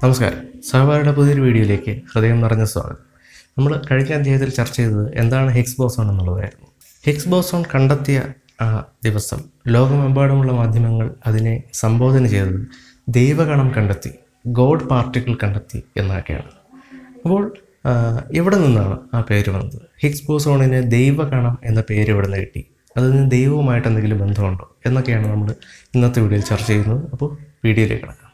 നമസ്കാരം സഹപാഠിയുടെ പുതിയൊരു വീഡിയോയിലേക്ക് ഹൃദയം നിറഞ്ഞ സ്വാഗതം നമ്മൾ കഴിഞ്ഞ അധ്യായത്തിൽ ചർച്ച ചെയ്തത് എന്താണ് ഹിഗ്സ് ബോസോൺ എന്നുള്ളതായിരുന്നു ഹിഗ്സ് ബോസോൺ കണ്ടെത്തിയ ആ ദിവസം ലോകമെമ്പാടുമുള്ള മാധ്യമങ്ങൾ അതിനെ സംബോധന ചെയ്തത് ദൈവഗണം കണ്ടെത്തി ഗോഡ് പാർട്ടിക്കിൾ കണ്ടെത്തി എന്നൊക്കെയാണ് അപ്പോൾ ആ, എവിടെ നിന്നാണ് ആ പേര് വന്നത് ഹിഗ്സ് ബോസോണിന് ദൈവഗണം എന്ന പേര് എവിടെ നിന്ന് കിട്ടി അതിന് ദൈവവുമായിട്ട് എന്തെങ്കിലും ബന്ധമുണ്ടോ എന്നൊക്കെയാണ് നമ്മൾ ഇന്നത്തെ വീഡിയോയിൽ ചർച്ച ചെയ്യുന്നത് അപ്പോൾ വീഡിയോയിലേക്ക് കിടക്കാം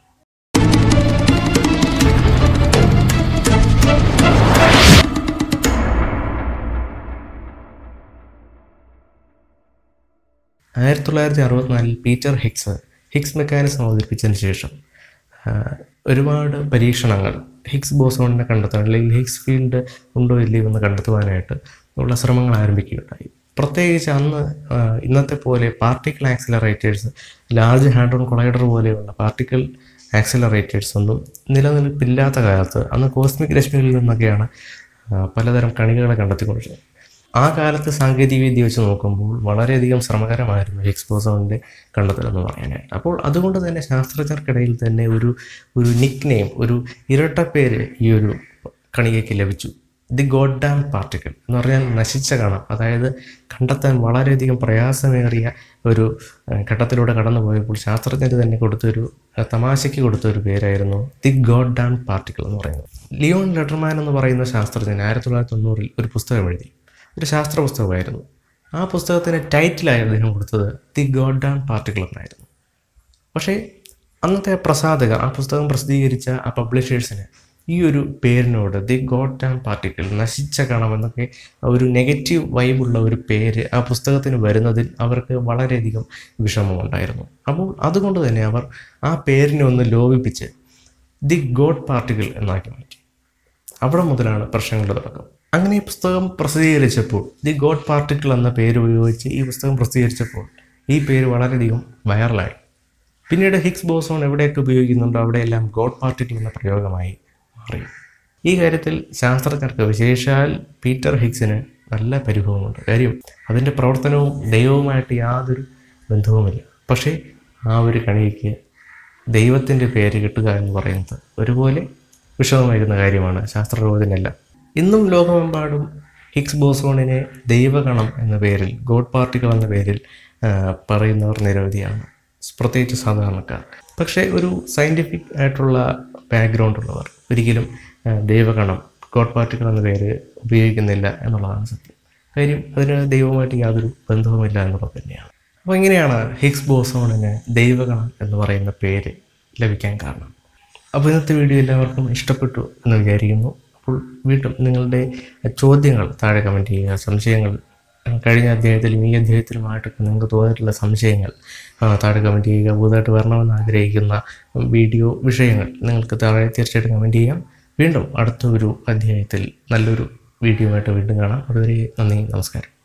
ആയിരത്തി തൊള്ളായിരത്തി അറുപത്തിനാലിൽ പീറ്റർ ഹിക്സ് ഹിക്സ് മെക്കാനിസം അവതരിപ്പിച്ചതിന് ശേഷം ആ, ഒരുപാട് പരീക്ഷണങ്ങൾ ഹിഗ്സ് ബോസോണിനെ കണ്ടെത്താൻ അല്ലെങ്കിൽ ഹിഗ്സ് ഫീൽഡ് ഉണ്ടോ ഇല്ലയോ എന്ന് കണ്ടെത്തുവാനായിട്ട് ഉള്ള ശ്രമങ്ങൾ ആരംഭിക്കുകയുണ്ടായി പ്രത്യേകിച്ച് അന്ന് ആ, ഇന്നത്തെ പോലെ particle accelerators large hadron collider പോലെയുള്ള പാർട്ടിക്കിൾ ആക്സിലറേറ്റേഴ്സ് ഒന്നും നിലനിൽപ്പില്ലാത്ത കാലത്ത് അന്ന് കോസ്മിക് രശ്മികളിൽ നിന്നൊക്കെയാണ് ആ, പലതരം കണികകളെ കണ്ടെത്തിക്കൊണ്ടിരുന്നത് ആ കാലത്ത് സാങ്കേതിക വിദ്യ വെച്ച് നോക്കുമ്പോൾ വളരെയധികം ശ്രമകരമായിരുന്നു ഹിഗ്സ് ബോസോണിൻ്റെ കണ്ടെത്തൽ എന്ന് പറയാനായിട്ട് അപ്പോൾ അതുകൊണ്ട് തന്നെ ശാസ്ത്രജ്ഞർക്കിടയിൽ തന്നെ ഒരു ഒരു നിക് നെയിം ഒരു ഇരട്ടപ്പേര് ഈ ഒരു കണികയ്ക്ക് ലഭിച്ചു ദി ഗോഡ് ഡാം പാർട്ടിക്കിൾ എന്ന് പറഞ്ഞാൽ നശിച്ച കണം അതായത് കണ്ടെത്താൻ വളരെയധികം പ്രയാസമേറിയ ഒരു ഏഹ്, ഘട്ടത്തിലൂടെ കടന്നു പോയപ്പോൾ ശാസ്ത്രജ്ഞർ തന്നെ കൊടുത്തൊരു ഏഹ്, തമാശയ്ക്ക് കൊടുത്തൊരു പേരായിരുന്നു ദി ഗോഡ് ഡാം പാർട്ടിക്കിൾ എന്ന് പറയുന്നത് ലിയോൺ ലെറ്റർമാൻ എന്ന് പറയുന്ന ശാസ്ത്രജ്ഞൻ ആയിരത്തി തൊള്ളായിരത്തി തൊണ്ണൂറിൽ ഒരു പുസ്തകം എഴുതി ഒരു ശാസ്ത്ര പുസ്തകമായിരുന്നു ആ പുസ്തകത്തിന് ടൈറ്റിലായി അദ്ദേഹം കൊടുത്തത് ദി ഗോഡ് ഡാം പാർട്ടിക്കിൾ എന്നായിരുന്നു പക്ഷേ അന്നത്തെ പ്രസാധകർ ആ പുസ്തകം പ്രസിദ്ധീകരിച്ച ആ പബ്ലിഷേഴ്സിന് ഈ ഒരു പേരിനോട് ദി ഗോഡ് ഡാം പാർട്ടിക്കിൾ നശിച്ച കണം എന്നൊക്കെ ഒരു നെഗറ്റീവ് വൈബുള്ള ഒരു പേര് ആ പുസ്തകത്തിന് വരുന്നതിൽ അവർക്ക് വളരെയധികം വിഷമമുണ്ടായിരുന്നു അപ്പോൾ അതുകൊണ്ട് തന്നെ അവർ ആ പേരിനെ ഒന്ന് ലോപിപ്പിച്ച് ദി ഗോഡ് പാർട്ടിക്കിൾ എന്നാക്കി മാറ്റി അവിടെ മുതലാണ് പ്രശ്നങ്ങളുടെ തുടക്കം അങ്ങനെ ഈ പുസ്തകം പ്രസിദ്ധീകരിച്ചപ്പോൾ ദി ഗോഡ് പാർട്ടിക്കിൾ എന്ന പേര് ഉപയോഗിച്ച് ഈ പുസ്തകം പ്രസിദ്ധീകരിച്ചപ്പോൾ ഈ പേര് വളരെയധികം വൈറലായി പിന്നീട് ഹിഗ്സ് ബോസോൺ എവിടെയൊക്കെ ഉപയോഗിക്കുന്നുണ്ടോ അവിടെയെല്ലാം ഗോഡ് പാർട്ടിക്കിൾ എന്ന പ്രയോഗമായി മാറി ഈ കാര്യത്തിൽ ശാസ്ത്രജ്ഞർക്ക് വിശേഷാൽ പീറ്റർ ഹിഗ്സിന് നല്ല പരിഭവമുണ്ട് കാര്യം അതിൻ്റെ പ്രവർത്തനവും ദൈവവുമായിട്ട് യാതൊരു ബന്ധവുമില്ല പക്ഷേ ആ ഒരു കണിക്ക് ദൈവത്തിൻ്റെ പേര് കിട്ടുക എന്ന് പറയുന്നത് ഒരുപോലെ വിഷമമായിരുന്ന കാര്യമാണ് ശാസ്ത്രലോകത്തിനെല്ലാം ഇന്നും ലോകമെമ്പാടും ഹിഗ്സ് ബോസോണിനെ ദൈവഗണം എന്ന പേരിൽ ഗോഡ് പാർട്ടികൾ എന്ന പേരിൽ ആ, പറയുന്നവർ നിരവധിയാണ് പ്രത്യേകിച്ച് സാധാരണക്കാർ പക്ഷേ ഒരു സയൻറ്റിഫിക് ആയിട്ടുള്ള ബാക്ക്ഗ്രൗണ്ട് ഉള്ളവർ ഒരിക്കലും ആ, ദൈവഗണം ഗോഡ് പാർട്ടികൾ എന്ന പേര് ഉപയോഗിക്കുന്നില്ല എന്നുള്ളതാണ് സത്യം കാര്യം അതിന് ദൈവവുമായിട്ട് യാതൊരു ബന്ധവുമില്ല എന്നുള്ളത് തന്നെയാണ് അപ്പോൾ എങ്ങനെയാണ് ഹിഗ്സ് ബോസോണിന് ദൈവഗണം എന്ന് പറയുന്ന പേര് ലഭിക്കാൻ കാരണം അപ്പോൾ ഇന്നത്തെ വീഡിയോ എല്ലാവർക്കും ഇഷ്ടപ്പെട്ടു എന്ന് വിചാരിക്കുന്നു അപ്പോൾ വീണ്ടും നിങ്ങളുടെ ചോദ്യങ്ങൾ താഴെ കമൻറ്റ് ചെയ്യുക സംശയങ്ങൾ ആ, കഴിഞ്ഞ അധ്യായത്തിലും ഈ അധ്യായത്തിലുമായിട്ടൊക്കെ നിങ്ങൾക്ക് തോന്നിയിട്ടുള്ള സംശയങ്ങൾ ആ, താഴെ കമൻറ്റ് ചെയ്യുക പുതുതായിട്ട് വരണമെന്ന് ആഗ്രഹിക്കുന്ന വീഡിയോ വിഷയങ്ങൾ നിങ്ങൾക്ക് താഴെ തീർച്ചയായിട്ടും കമൻറ്റ് ചെയ്യാം വീണ്ടും അടുത്ത ഒരു അധ്യായത്തിൽ നല്ലൊരു വീഡിയോ ആയിട്ട് വീണ്ടും കാണാം അതുവരെ നന്ദി നമസ്കാരം